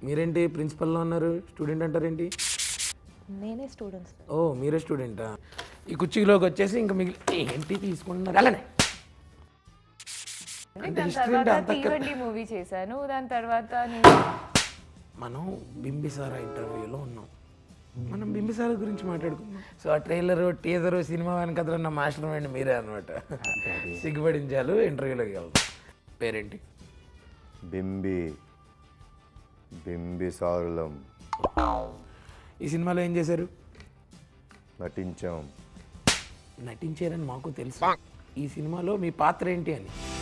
మీరేంటి ప్రిన్సిపల్లో ఉన్నారు స్టూడెంట్ అంటారేంటి నేనే స్టూడెంట్స్ ఓ మీరే స్టూడెంటా ఈ కుర్చీలోకి వచ్చేసి ఇంకా మిగిలి ఏంటి తీసుకుంటున్నారు అలానే అంటే దాని history అంటే తర్వాత అంత తీవండి మూవీ చేశాను దాని తర్వాత నేను మనం బింబిసారా ఇంటర్వ్యూలో ఉన్నాం మనం బింబిసారా గురించి మాట్లాడుకుందాం సో ఆ ట్రైలర్ టీజర్ సినిమా వెనకథలు ఉన్న మాస్టర్ మైండ్ మీరే అనమాట సిగ్గుపడించాలు ఇంటర్వ్యూలోకి వెళ్దాం పేరేంటి బింబి బింబిసారులం ఈ సినిమాలో ఏం చేశారు నటించాం నటించారని మాకు తెలుసు ఈ సినిమాలో మీ పాత్ర ఏంటి అని